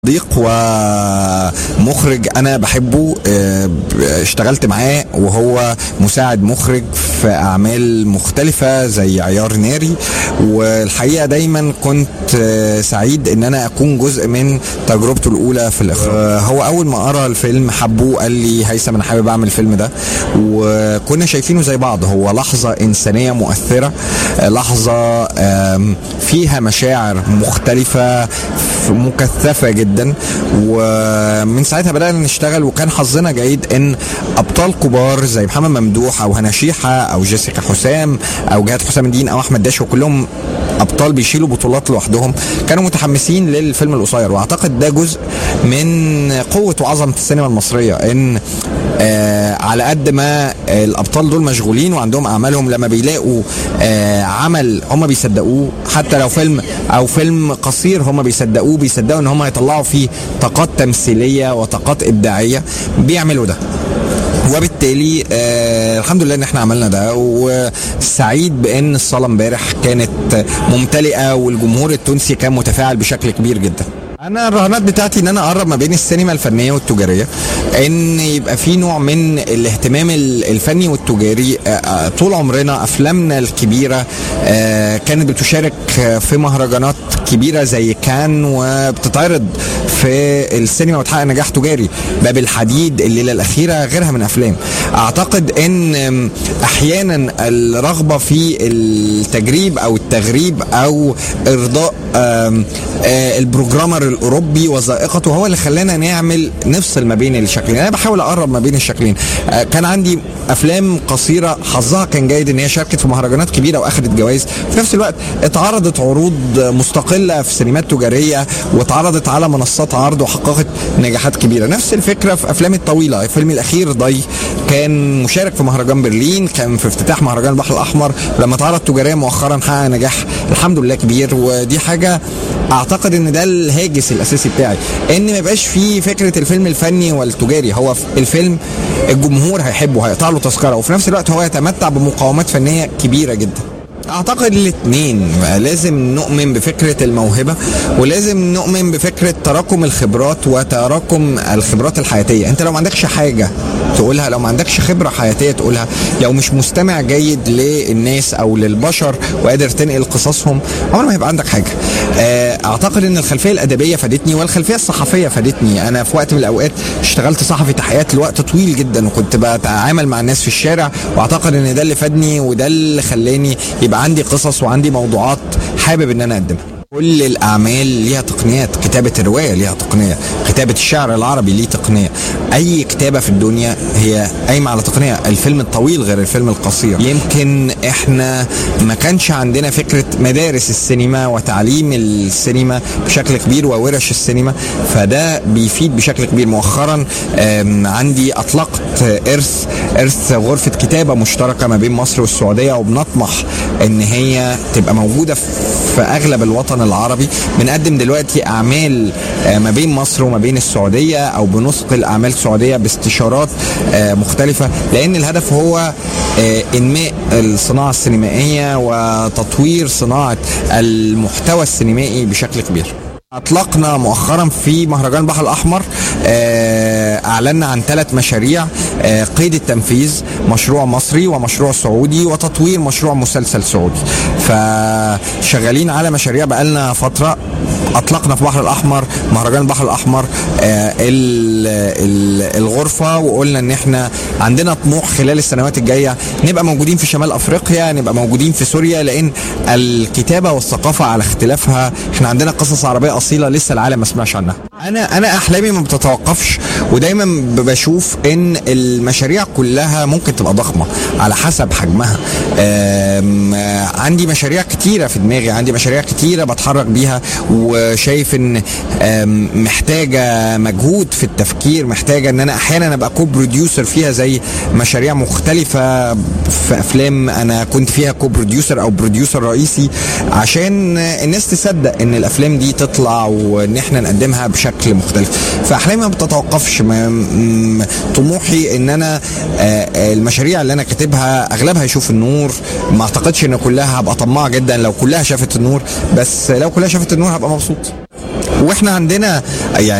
صديق ومخرج انا بحبه آه، اشتغلت معاه وهو مساعد مخرج في اعمال مختلفه زي عيار ناري والحقيقه دايما كنت آه، سعيد ان انا اكون جزء من تجربته الاولى في الاخراج آه، هو اول ما قرا الفيلم حبه قال لي هيثم انا حابب اعمل الفيلم ده وكنا شايفينه زي بعض هو لحظه انسانيه مؤثره آه، لحظه آم، فيها مشاعر مختلفه ف- مكثفه جدا ومن ساعتها بدانا نشتغل وكان حظنا جيد ان ابطال كبار زي محمد ممدوح او هنا شيحه او جيسيكا حسام او جهاد حسام الدين او احمد داش وكلهم ابطال بيشيلوا بطولات لوحدهم كانوا متحمسين للفيلم القصير واعتقد ده جزء من قوه وعظمه السينما المصريه ان آه على قد ما آه الابطال دول مشغولين وعندهم اعمالهم لما بيلاقوا آه عمل هم بيصدقوه حتى لو فيلم او فيلم قصير هم بيصدقوه بيصدقوا ان هم هيطلعوا فيه طاقات تمثيليه وطاقات ابداعيه بيعملوا ده وبالتالي آه الحمد لله ان احنا عملنا ده وسعيد بان الصاله امبارح كانت ممتلئه والجمهور التونسي كان متفاعل بشكل كبير جدا انا الرهانات بتاعتي ان انا اقرب ما بين السينما الفنيه والتجاريه ان يبقى في نوع من الاهتمام ال- الفني والتجاري آه، آه، طول عمرنا افلامنا الكبيره آه، كانت بتشارك آه، في مهرجانات كبيره زي كان وبتتعرض في السينما وتحقق نجاح تجاري باب الحديد الليله الاخيره غيرها من افلام اعتقد ان آم، احيانا الرغبه في التجريب او التغريب او ارضاء آم، آه، البروجرامر الاوروبي وذائقته هو اللي خلانا نعمل نفصل ما بين الشكلين انا بحاول اقرب ما بين الشكلين آه، كان عندي افلام قصيره حظها كان جيد ان هي شاركت في مهرجانات كبيره واخدت جوائز في نفس الوقت اتعرضت عروض مستقله في سينمات تجاريه واتعرضت على منصات عرض وحققت نجاحات كبيره نفس الفكره في افلامي الطويله الفيلم الاخير ضي كان مشارك في مهرجان برلين كان في افتتاح مهرجان البحر الاحمر لما اتعرض تجاريا مؤخرا حقق نجاح الحمد لله كبير ودي حاجه اعتقد ان ده الهاجس الاساسي بتاعي ان ما يبقاش في فكره الفيلم الفني والتجاري هو الفيلم الجمهور هيحبه هيقطع له تذكره وفي نفس الوقت هو يتمتع بمقاومات فنيه كبيره جدا اعتقد الاثنين لازم نؤمن بفكره الموهبه ولازم نؤمن بفكره تراكم الخبرات وتراكم الخبرات الحياتيه انت لو ما عندكش حاجه تقولها لو ما عندكش خبره حياتيه تقولها لو مش مستمع جيد للناس او للبشر وقادر تنقل قصصهم عمر ما هيبقى عندك حاجه آه، اعتقد ان الخلفيه الادبيه فادتني والخلفيه الصحفيه فادتني انا في وقت من الاوقات اشتغلت صحفي تحقيقات لوقت طويل جدا وكنت بتعامل مع الناس في الشارع واعتقد ان ده اللي فادني وده اللي خلاني يبقى عندي قصص وعندي موضوعات حابب ان انا اقدمها كل الاعمال ليها تقنيات كتابه الروايه ليها تقنيه كتابه الشعر العربي ليه تقنيه اي كتابه في الدنيا هي قايمه على تقنيه الفيلم الطويل غير الفيلم القصير يمكن احنا ما كانش عندنا فكره مدارس السينما وتعليم السينما بشكل كبير وورش السينما فده بيفيد بشكل كبير مؤخرا آم، عندي اطلقت ارث ارث غرفه كتابه مشتركه ما بين مصر والسعوديه وبنطمح ان هي تبقى موجوده في اغلب الوطن العربي بنقدم دلوقتي اعمال آه، ما بين مصر وما بين السعوديه او بنثقل اعمال سعوديه باستشارات آه، مختلفه لان الهدف هو آه، انماء الصناعه السينمائيه وتطوير صناعه المحتوى السينمائي بشكل كبير اطلقنا مؤخرا في مهرجان البحر الاحمر آه، اعلنا عن ثلاث مشاريع آه، قيد التنفيذ مشروع مصري ومشروع سعودي وتطوير مشروع مسلسل سعودي فشغالين على مشاريع بقالنا فتره اطلقنا في البحر الاحمر مهرجان البحر الاحمر آه، ال- ال- الغرفه وقلنا ان احنا عندنا طموح خلال السنوات الجايه نبقى موجودين في شمال افريقيا نبقى موجودين في سوريا لان الكتابه والثقافه على اختلافها احنا عندنا قصص عربيه اصيله لسه العالم ما سمعش عنها انا انا احلامي ما بتتوقفش ودايما ب- بشوف ان المشاريع كلها ممكن تبقى ضخمه على حسب حجمها آم، آه، عندي مشاريع كتيره في دماغي عندي مشاريع كتيره بتحرك بيها وشايف ان آم، محتاجه مجهود في التفكير محتاجه ان انا احيانا ابقى كو بروديوسر فيها زي مشاريع مختلفه في افلام انا كنت فيها كو بروديوسر او بروديوسر رئيسي عشان الناس تصدق ان الافلام دي تطلع وان احنا نقدمها بشكل مختلف فاحلامي ما بتتوقفش ما- م- طموحي ان انا آه، آه، المشاريع اللي انا كاتبها اغلبها يشوف النور ما اعتقدش ان كلها هبقى طماع جدا لو كلها شافت النور بس لو كلها شافت النور هبقى مبسوط واحنا عندنا يعني